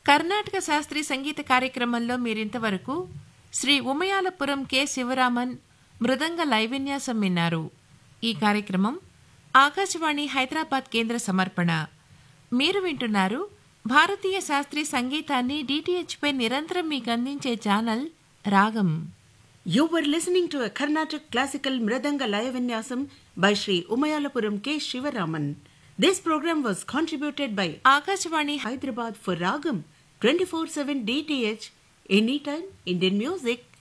కర్ణాటక శాస్త్రీయ సంగీత కార్యక్రమంలో మీరింతవరకు శ్రీ ఉమయాలపురం కె శివరామన్ మృదంగ లైవిన్యాసం విన్నారు ఈ కార్యక్రమం ఆకాశవాణి హైదరాబాద్ కేంద్ర సమర్పణ మీరు వింటున్నారు భారతీయ శాస్త్రీయ సంగీతాన్ని డిటిహెచ్ పై నిరంతరం మీకు అందించే ఛానల్ రాగం You were listening to a Carnatic classical Mridanga Laya Vinyasam by Sri Umayalapuram K. Shivaraman. This program was contributed by Akashvani Hyderabad for Ragam 24-7 DTH Anytime Indian Music.